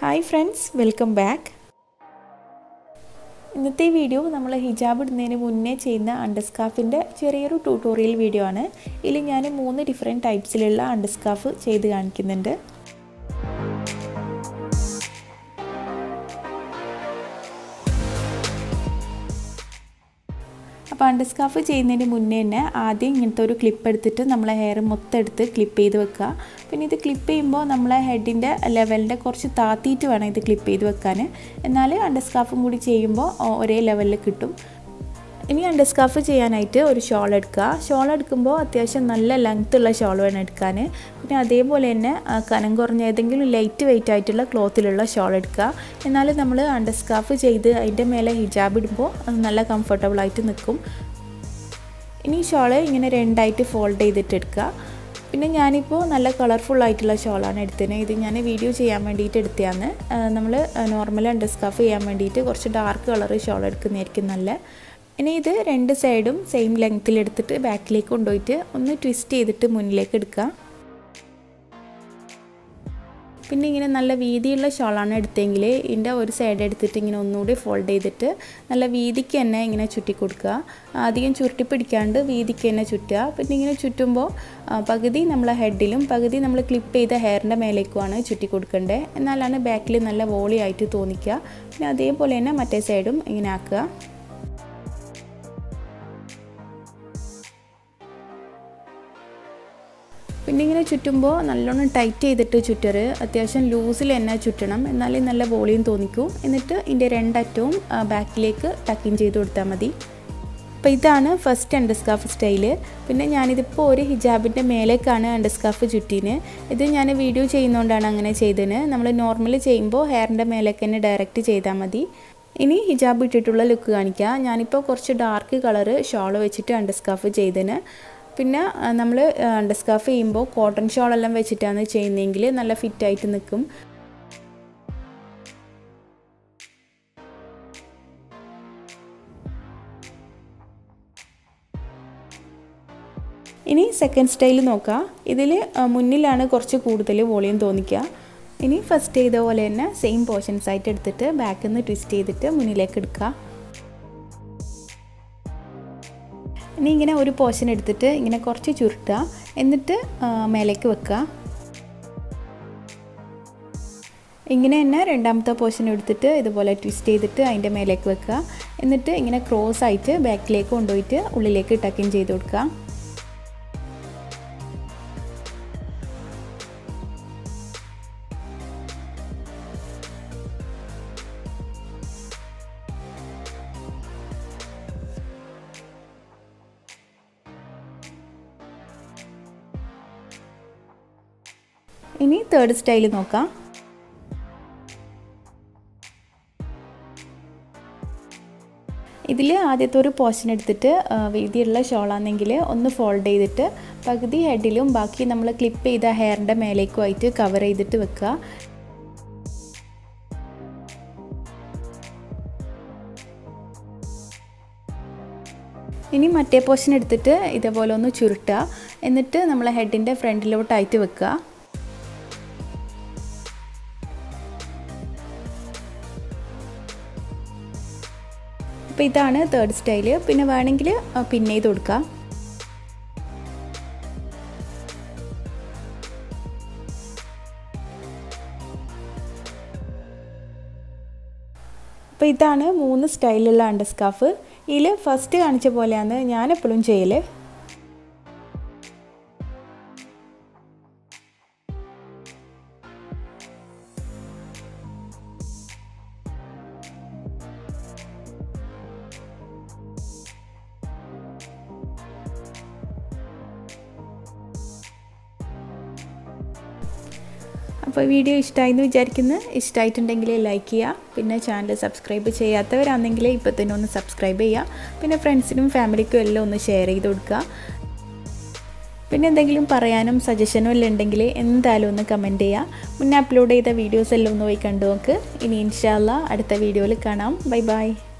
hi friends welcome back ഇന്നത്തെ video നമ്മൾ ഹിജാബ് ഇടുന്നതിന് മുന്നേ ചെയ്യുന്ന അണ്ടർസ്കാഫിൻ്റെ ചെറിയൊരു ട്യൂട്ടോറിയൽ വീഡിയോ ആണ് ഇതിൽ ഞാൻ മൂന്ന് ഡിഫറെൻറ്റ് ടൈപ്സിലുള്ള അണ്ടർസ്കാഫ് ചെയ്ത് കാണിക്കുന്നുണ്ട് അപ്പോൾ അണ്ടർസ്കാഫ് ചെയ്യുന്നതിന് മുന്നേ തന്നെ ആദ്യം ഇങ്ങനത്തെ ഒരു ക്ലിപ്പ് എടുത്തിട്ട് നമ്മളെ ഹെയർ മൊത്തം എടുത്ത് ക്ലിപ്പ് ചെയ്ത് വെക്കുക പിന്നെ ഇത് ക്ലിപ്പ് ചെയ്യുമ്പോൾ നമ്മളെ ഹെഡിൻ്റെ ലെവലിൻ്റെ കുറച്ച് താത്തിയിട്ട് വേണം ഇത് ക്ലിപ്പ് ചെയ്ത് വെക്കാൻ എന്നാൽ അണ്ടർസ്കാഫും കൂടി ചെയ്യുമ്പോൾ ഒരേ ലെവലിൽ കിട്ടും ഇനി അണ്ടർസ്കാഫ് ചെയ്യാനായിട്ട് ഒരു ഷോൾ എടുക്കുക ഷോൾ എടുക്കുമ്പോൾ അത്യാവശ്യം നല്ല ലെങ്ത് ഉള്ള ഷോൾ വേണം എടുക്കാൻ പിന്നെ അതേപോലെ തന്നെ കനം കുറഞ്ഞ ഏതെങ്കിലും ലൈറ്റ് വെയിറ്റ് ആയിട്ടുള്ള ക്ലോത്തിലുള്ള ഷോൾ എടുക്കുക എന്നാൽ നമ്മൾ അണ്ടർസ്കാഫ് ചെയ്ത് അതിൻ്റെ മേലെ ഹിജാബ് ഇടുമ്പോൾ അത് നല്ല കംഫർട്ടബിൾ ആയിട്ട് നിൽക്കും ഇനി ഷോള് ഇങ്ങനെ രണ്ടായിട്ട് ഫോൾഡ് ചെയ്തിട്ട് എടുക്കുക പിന്നെ ഞാനിപ്പോൾ നല്ല കളർഫുൾ ആയിട്ടുള്ള ഷോളാണ് എടുത്തത് ഇത് ഞാൻ വീഡിയോ ചെയ്യാൻ വേണ്ടിയിട്ട് എടുത്തതാണ് നമ്മൾ നോർമൽ അണ്ടർസ്കാഫ് ചെയ്യാൻ വേണ്ടിയിട്ട് കുറച്ച് ഡാർക്ക് കളർ ഷോൾ എടുക്കുന്നതായിരിക്കും നല്ല ഇനി ഇത് രണ്ട് സൈഡും സെയിം ലെങ്ത്തിൽ എടുത്തിട്ട് ബാക്കിലേക്ക് കൊണ്ടുപോയിട്ട് ഒന്ന് ട്വിസ്റ്റ് ചെയ്തിട്ട് മുന്നിലേക്ക് എടുക്കുക പിന്നെ ഇങ്ങനെ നല്ല വീതിയുള്ള ഷോളാണ് എടുത്തെങ്കിൽ ഇതിൻ്റെ ഒരു സൈഡ് എടുത്തിട്ട് ഇങ്ങനെ ഒന്നുകൂടി ഫോൾഡ് ചെയ്തിട്ട് നല്ല വീതിക്ക് തന്നെ ഇങ്ങനെ ചുറ്റി കൊടുക്കുക അധികം ചുരുട്ടി പിടിക്കാണ്ട് വീതിക്ക് തന്നെ ചുറ്റുക പിന്നെ ഇങ്ങനെ ചുറ്റുമ്പോൾ പകുതി നമ്മളെ ഹെഡിലും പകുതി നമ്മൾ ക്ലിപ്പ് ചെയ്ത ഹെയറിൻ്റെ മേലേക്കുമാണ് ചുറ്റി കൊടുക്കേണ്ടത് എന്നാലാണ് ബാക്കിൽ നല്ല വോളി ആയിട്ട് തോന്നിക്കുക പിന്നെ അതേപോലെ തന്നെ മറ്റേ സൈഡും ഇങ്ങനെ ആക്കുക പിന്നെ ഇങ്ങനെ ചുറ്റുമ്പോൾ നല്ലോണം ടൈറ്റ് ചെയ്തിട്ട് ചുറ്ററ് അത്യാവശ്യം ലൂസിൽ തന്നെ ചുറ്റണം എന്നാലേ നല്ല വോളിയം തോന്നിക്കൂ എന്നിട്ട് ഇതിൻ്റെ രണ്ടറ്റവും ബാക്കിലേക്ക് ടക്കിൻ ചെയ്ത് കൊടുത്താൽ മതി അപ്പോൾ ഇതാണ് ഫസ്റ്റ് അണ്ടർസ്കാഫ് സ്റ്റൈല് പിന്നെ ഞാനിതിപ്പോൾ ഒരു ഹിജാബിൻ്റെ മേലേക്കാണ് അണ്ടർസ്കാഫ് ചുറ്റീന് ഇത് ഞാൻ വീഡിയോ ചെയ്യുന്നതുകൊണ്ടാണ് അങ്ങനെ ചെയ്തത് നമ്മൾ നോർമലി ചെയ്യുമ്പോൾ ഹെയറിൻ്റെ മേലേക്ക് തന്നെ ഡയറക്റ്റ് ചെയ്താൽ മതി ഇനി ഹിജാബ് ഇട്ടിട്ടുള്ള ലുക്ക് കാണിക്കാം ഞാനിപ്പോൾ കുറച്ച് ഡാർക്ക് കളറ് ഷോൾ വെച്ചിട്ട് അണ്ടർസ്കാഫ് ചെയ്തതിന് പിന്നെ നമ്മൾ അണ്ടർസ്കാഫ് ചെയ്യുമ്പോൾ കോട്ടൺ ഷോളെല്ലാം വെച്ചിട്ടാണ് ചെയ്യുന്നതെങ്കിൽ നല്ല ഫിറ്റായിട്ട് നിൽക്കും ഇനി സെക്കൻഡ് സ്റ്റൈൽ നോക്കാം ഇതിൽ മുന്നിലാണ് കുറച്ച് കൂടുതൽ വോളിയം തോന്നിക്കുക ഇനി ഫസ്റ്റ് ചെയ്ത പോലെ തന്നെ സെയിം പോർഷൻസ് ആയിട്ട് എടുത്തിട്ട് ബാക്കിൽ നിന്ന് ട്വിസ്റ്റ് ചെയ്തിട്ട് മുന്നിലേക്ക് എടുക്കുക ഇനി ഇങ്ങനെ ഒരു പോർഷൻ എടുത്തിട്ട് ഇങ്ങനെ കുറച്ച് ചുരുട്ടുക എന്നിട്ട് മേലേക്ക് വെക്കുക ഇങ്ങനെ തന്നെ രണ്ടാമത്തെ പോർഷൻ എടുത്തിട്ട് ഇതുപോലെ ട്വിസ്റ്റ് ചെയ്തിട്ട് അതിൻ്റെ മേലേക്ക് വെക്കുക എന്നിട്ട് ഇങ്ങനെ ക്രോസ് ആയിട്ട് ബാക്കിലേക്ക് കൊണ്ടുപോയിട്ട് ഉള്ളിലേക്ക് ടക്കിൻ ചെയ്ത് കൊടുക്കുക ഇനി തേർഡ് സ്റ്റൈൽ നോക്കാം ഇതിൽ ആദ്യത്തെ ഒരു പോർഷൻ എടുത്തിട്ട് വീതിയുള്ള ഷോളാണെങ്കിൽ ഒന്ന് ഫോൾഡ് ചെയ്തിട്ട് പകുതി ഹെഡിലും ബാക്കി നമ്മൾ ക്ലിപ്പ് ചെയ്ത ഹെയറിൻ്റെ മേലേക്കുമായിട്ട് കവർ ചെയ്തിട്ട് വെക്കുക ഇനി മറ്റേ പോർഷൻ എടുത്തിട്ട് ഇതേപോലെ ഒന്ന് ചുരുട്ടുക എന്നിട്ട് നമ്മൾ ഹെഡിൻ്റെ ഫ്രണ്ടിലോട്ടായിട്ട് വെക്കുക അപ്പോൾ ഇതാണ് തേർഡ് സ്റ്റൈല് പിന്നെ വേണമെങ്കിൽ പിന്നെ ചെയ്ത് കൊടുക്കുക അപ്പോൾ ഇതാണ് മൂന്ന് സ്റ്റൈലുള്ള അണ്ടർസ്കാഫ് ഇതിൽ ഫസ്റ്റ് കാണിച്ച പോലെയാണ് ഞാൻ എപ്പോഴും ചെയ്യൽ അപ്പോൾ വീഡിയോ ഇഷ്ടമായി എന്ന് വിചാരിക്കുന്നു ഇഷ്ടമായിട്ടുണ്ടെങ്കിൽ ലൈക്ക് ചെയ്യുക പിന്നെ ചാനൽ സബ്സ്ക്രൈബ് ചെയ്യാത്തവരാണെങ്കിൽ ഇപ്പോൾ തന്നെ ഒന്ന് സബ്സ്ക്രൈബ് ചെയ്യുക പിന്നെ ഫ്രണ്ട്സിനും ഫാമിലിക്കും എല്ലാം ഒന്ന് ഷെയർ ചെയ്ത് കൊടുക്കുക പിന്നെ എന്തെങ്കിലും പറയാനും സജഷനും എല്ലാം ഉണ്ടെങ്കിൽ എന്തായാലും ഒന്ന് കമൻറ്റ് ചെയ്യുക മുന്നേ അപ്ലോഡ് ചെയ്ത വീഡിയോസ് എല്ലാം ഒന്ന് പോയി കണ്ടു നോക്ക് ഇനി ഇൻഷാല്ല അടുത്ത വീഡിയോയിൽ കാണാം ബൈ ബൈ